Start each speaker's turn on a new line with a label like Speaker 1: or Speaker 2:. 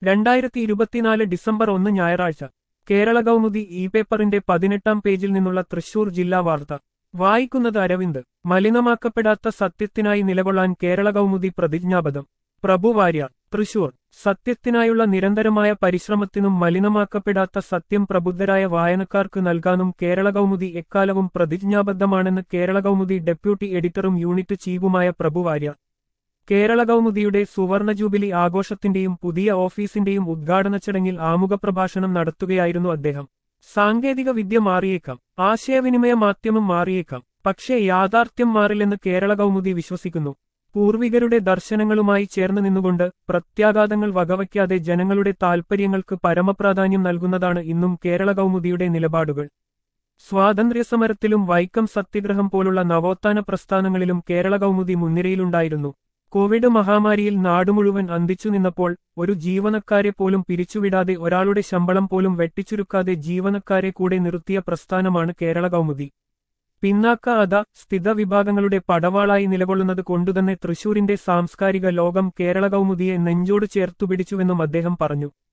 Speaker 1: രണ്ടായിരത്തി ഇരുപത്തിനാല് ഡിസംബർ ഒന്ന് ഞായറാഴ്ച കേരള കൗമുദി ഇ പേപ്പറിന്റെ പതിനെട്ടാം പേജിൽ നിന്നുള്ള തൃശൂർ ജില്ലാ വാർത്ത വായിക്കുന്നത് അരവിന്ദ് മലിനമാക്കപ്പെടാത്ത സത്യത്തിനായി നിലകൊള്ളാൻ കേരള കൗമുദി പ്രതിജ്ഞാബദ്ധം പ്രഭുവാര്യ തൃശൂർ സത്യത്തിനായുള്ള നിരന്തരമായ പരിശ്രമത്തിനും മലിനമാക്കപ്പെടാത്ത സത്യം പ്രബുദ്ധരായ വായനക്കാർക്ക് നൽകാനും കേരള കൗമുദി എക്കാലവും പ്രതിജ്ഞാബദ്ധമാണെന്ന് കേരള കൗമുദി ഡെപ്യൂട്ടി എഡിറ്ററും യൂണിറ്റ് ചീഫുമായ പ്രഭുവാര്യ കേരള കൗമുദിയുടെ സുവർണ ജൂബിലി ആഘോഷത്തിന്റെയും പുതിയ ഓഫീസിന്റെയും ഉദ്ഘാടന ചടങ്ങിൽ ആമുഖപ്രഭാഷണം നടത്തുകയായിരുന്നു അദ്ദേഹം സാങ്കേതിക വിദ്യ മാറിയേക്കാം ആശയവിനിമയ മാധ്യമം മാറിയേക്കാം പക്ഷേ യാഥാർത്ഥ്യം മാറില്ലെന്ന് കേരള കൗമുദി വിശ്വസിക്കുന്നു പൂർവികരുടെ ദർശനങ്ങളുമായി ചേർന്ന് നിന്നുകൊണ്ട് പ്രത്യാഘാതങ്ങൾ വകവയ്ക്കാതെ ജനങ്ങളുടെ താൽപ്പര്യങ്ങൾക്ക് പരമപ്രാധാന്യം നൽകുന്നതാണ് ഇന്നും കേരള കൗമുദിയുടെ നിലപാടുകൾ സ്വാതന്ത്ര്യസമരത്തിലും വൈക്കം സത്യഗ്രഹം പോലുള്ള നവോത്ഥാന പ്രസ്ഥാനങ്ങളിലും കേരള കൗമുദി മുൻനിരയിലുണ്ടായിരുന്നു കോവിഡ് മഹാമാരിയിൽ നാടുമുഴുവൻ അന്തിച്ചു നിന്നപ്പോൾ ഒരു ജീവനക്കാരെ പോലും പിരിച്ചുവിടാതെ ഒരാളുടെ ശമ്പളം പോലും വെട്ടിച്ചുരുക്കാതെ ജീവനക്കാരെ കൂടെ നിർത്തിയ പ്രസ്ഥാനമാണ് കേരള കൗമുദി പിന്നാക്ക അത സ്ഥിത വിഭാഗങ്ങളുടെ പടവാളായി നിലകൊള്ളുന്നത് കൊണ്ടുതന്നെ തൃശൂരിന്റെ സാംസ്കാരിക ലോകം കേരള കൗമുദിയെ നെഞ്ചോട് ചേർത്തുപിടിച്ചുവെന്നും അദ്ദേഹം പറഞ്ഞു